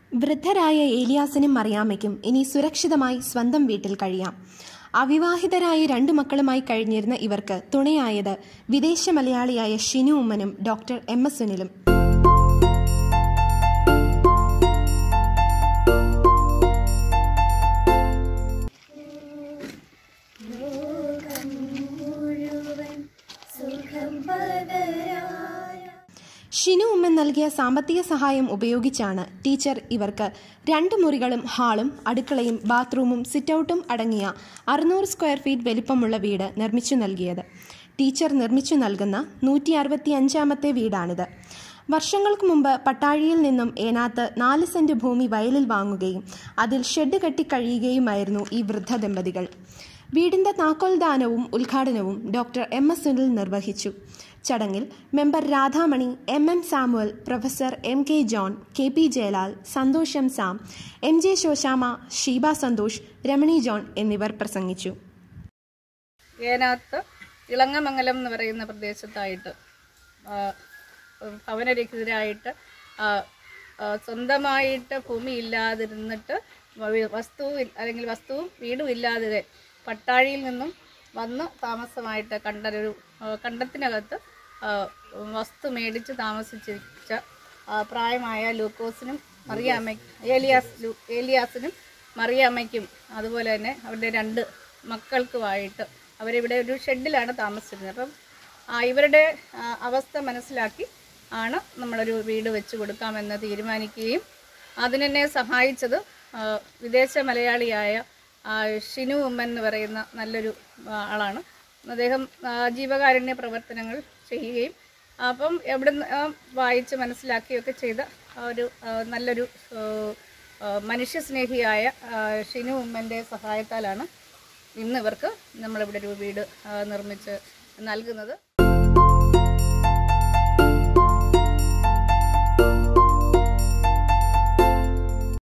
വൃദ്ധരായ ഏലിയാസിനും മറിയാമ്മയ്ക്കും ഇനി സുരക്ഷിതമായി സ്വന്തം വീട്ടിൽ കഴിയാം അവിവാഹിതരായ രണ്ടു മക്കളുമായി കഴിഞ്ഞിരുന്ന ഇവർക്ക് തുണയായത് വിദേശ മലയാളിയായ ഷിനു ഉമ്മനും ഡോക്ടർ എം എസ് സുനിലും ഷിനു ഉമ്മൻ നൽകിയ സാമ്പത്തിക സഹായം ഉപയോഗിച്ചാണ് ടീച്ചർ ഇവർക്ക് രണ്ട് മുറികളും ഹാളും അടുക്കളയും ബാത്റൂമും സിറ്റൗട്ടും അടങ്ങിയ അറുന്നൂറ് സ്ക്വയർ ഫീറ്റ് വലിപ്പമുള്ള വീട് നിർമ്മിച്ചു നൽകിയത് ടീച്ചർ നിർമ്മിച്ചു നൽകുന്ന നൂറ്റി അറുപത്തി അഞ്ചാമത്തെ വീടാണിത് വർഷങ്ങൾക്ക് മുമ്പ് പട്ടാഴിയിൽ നിന്നും ഏനാത്ത് നാല് സെന്റ് ഭൂമി വയലിൽ വാങ്ങുകയും അതിൽ ഷെഡ് കെട്ടി കഴിയുകയുമായിരുന്നു ഈ വൃദ്ധ ദമ്പതികൾ വീടിന്റെ താക്കോൽ ദാനവും ഉദ്ഘാടനവും ഡോക്ടർ എം എസ് സുനിൽ നിർവഹിച്ചു ചടങ്ങിൽ member Radhamani M M Samuel professor M K John K P Jayalal Santhosh M Sam M J Shoshamma Sheeba Santhosh Ramani John എന്നിവർ പ്രസംഗിച്ചു ഏനാത്ത് ഇളങ്ങമംഗലം എന്ന് പറയുന്ന പ്രദേശത്തായിട്ട് ആ, ഭവനരഹിതരായിട്ട് ആ, ആ, സ്വന്തമായിട്ട് ഭൂമി ഇല്ലാതിരുന്നിട്ട് വ- വസ്തുവും ഇൽ- അല്ലെങ്കിൽ വസ്തുവും വീടും ഇല്ലാതെ പട്ടാഴിയിൽ നിന്നും വന്ന് താമസമായിട്ട് കണ്ടൊരു ആ, കണ്ടത്തിനകത്ത് ആ, വസ്തു മേടിച്ച് താമസിച്ച ആ, പ്രായമായ ലൂക്കോസിനും മറിയാമ്മ ഏലിയാസ് ലൂ ഏലിയാസിനും മറിയാമ്മയ്ക്കും അതുപോലെ തന്നെ അവരുടെ രണ്ട് മക്കൾക്കുമായിട്ട് അവരിവിടെ ഒരു ഷെഡിലാണ് താമസിച്ചിരുന്നത് അപ്പം ആ, ഇവരുടെ ആ, അവസ്ഥ മനസ്സിലാക്കി ആണ് നമ്മളൊരു വീട് വെച്ച് കൊടുക്കാമെന്ന് തീരുമാനിക്കുകയും അതിനെന്നെ സഹായിച്ചത് ആ, വിദേശ മലയാളിയായ ആ, ഷിനു ഉമ്മൻ എന്ന് പറയുന്ന നല്ലൊരു ആ, ആളാണ് അദ്ദേഹം ആ, ജീവകാരുണ്യ പ്രവർത്തനങ്ങൾ ചെയ്യുകയും അപ്പം എവിടെ വായിച്ച് മനസ്സിലാക്കുകയൊക്കെ ചെയ്ത ആ ഒരു ആ, നല്ലൊരു ആ, ആ, മനുഷ്യസ്നേഹിയായ ആ, ഷിനു ഉമ്മൻ്റെ സഹായത്താലാണ് ഇന്ന് ഇവർക്ക് നമ്മളിവിടെ ഒരു വീട് ആ, നിർമ്മിച്ച് നൽകുന്നത്